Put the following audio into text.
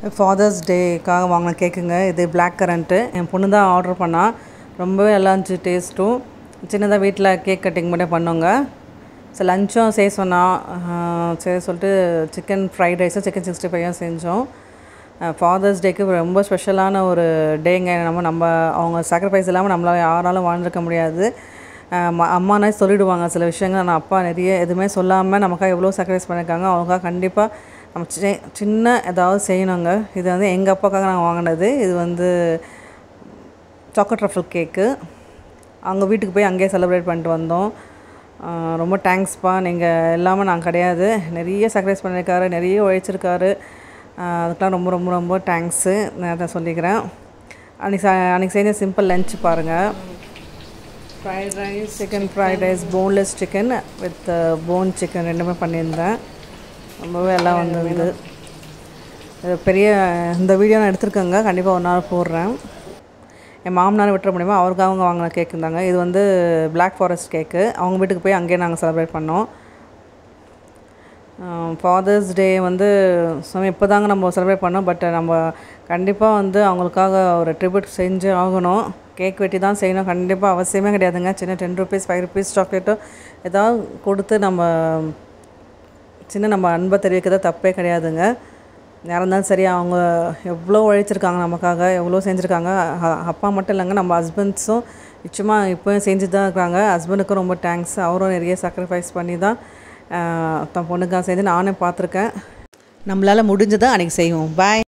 fathers டேக்காக வாங்கின கேக்குங்க இது black currant என் பொண்ணு தான் ஆர்டர் பண்ணா ரொம்பவே நல்லா இருந்துச்சு டேஸ்ட்டும் சின்னதாக வீட்டில் கேக் கட்டிங் மட்டும் பண்ணோங்க ஸோ லஞ்சும் செய்ய சொன்னா ஆஹ் சரி சொல்லிட்டு சிக்கன் ஃப்ரைட் ரைஸும் சிக்கன் சிக்ஸ்டி ஃபைவும் செஞ்சோம் ஃபாதர்ஸ் டேக்கு ரொம்ப ஸ்பெஷலான ஒரு டேங்க நம்ம நம்ம அவங்க சாக்ரிஃபைஸ் இல்லாமல் நம்மளால யாராலும் வாழ்ந்திருக்க முடியாது அஹ் ம- அம்மானே சொல்லிடுவாங்க சில விஷயங்கள் ஆனால் அப்பா நிறைய எதுவுமே சொல்லாமல் நமக்காக எவ்வளோ சாக்ரிஃபைஸ் பண்ணியிருக்காங்க அவங்களுக்காக கண்டிப்பாக நம்ம சி- சின்ன ஏதாவது செய்யணுங்க இது வந்து எங்கள் அப்பாக்காக நாங்கள் வாங்கினது இது வந்து சாக்லேட் ட்ரஃபிள் கேக்கு அவங்க வீட்டுக்கு போய் அங்கேயே செலிப்ரேட் பண்ணிட்டு வந்தோம் ஆஹ் ரொம்ப தேங்க்ஸ்ப்பா நீங்கள் எல்லாமே நான் கிடையாது நிறைய சாக்ரிஃபைஸ் பண்ணியிருக்காரு நிறைய உழைச்சிருக்காரு ஆஹ் அதுக்கெலாம் ரொம்ப ரொம்ப ரொம்ப தேங்க்ஸு நான் அதை சொல்லிக்கிறேன் அன்றைக்கி அன்றைக்கி செஞ்ச சிம்பிள் லஞ்ச் பாருங்கள் fried rice chicken fried rice boneless chicken with bone chicken ரெண்டுமே பண்ணியிருந்தேன் ரொம்பவே எல்லாம் வந்தது இது பெரிய இந்த வீடியோ நான் எடுத்திருக்கேங்க கண்டிப்பாக ஒரு நாள் போடுறேன் என் மாமனார் விட்டுற முடியுமா அவருக்காக அவங்க வாங்கின கேக் இருந்தாங்க இது வந்து Black ஃபாரஸ்ட் கேக்கு அவங்க வீட்டுக்கு போய் அங்கேயே நாங்கள் செலிப்ரேட் பண்ணோம் ஃபாதர்ஸ் டே வந்து சும்மா இப்போ தாங்க நம்ம செலிப்ரேட் பண்ணோம் பட் நம்ம கண்டிப்பாக வந்து அவங்களுக்காக ஒரு ட்ரிபியூட் செஞ்சு ஆகணும் கேக் வெட்டி தான் செய்யணும் கண்டிப்பாக அவசியமே கிடையாதுங்க சின்ன டென் ருபீஸ் ஃபைவ் ருபீஸ் சாக்லேட்டோ ஏதாவது கொடுத்து நம்ம சின்ன நம்ம அன்பை தெரிவிக்கிறது தப்பே கிடையாதுங்க யாராக இருந்தாலும் சரி அவங்க எவ்வளோ உழைச்சிருக்காங்க நமக்காக எவ்வளோ செஞ்சுருக்காங்க அ- அப்பா மட்டும் இல்லைங்க நம்ம ஹஸ்பண்ட்ஸும் நிச்சயமாக இப்போயும் செஞ்சு தான் இருக்கிறாங்க ஹஸ்பண்டுக்கும் ரொம்ப தேங்க்ஸ் அவரும் நிறைய சாக்ரிஃபைஸ் பண்ணி தான் ஆஹ், தன் பொண்ணுக்காக செஞ்சு நானே பார்த்துருக்கேன் நம்மளால் முடிஞ்சதை அன்றைக்கி செய்வோம் பாய்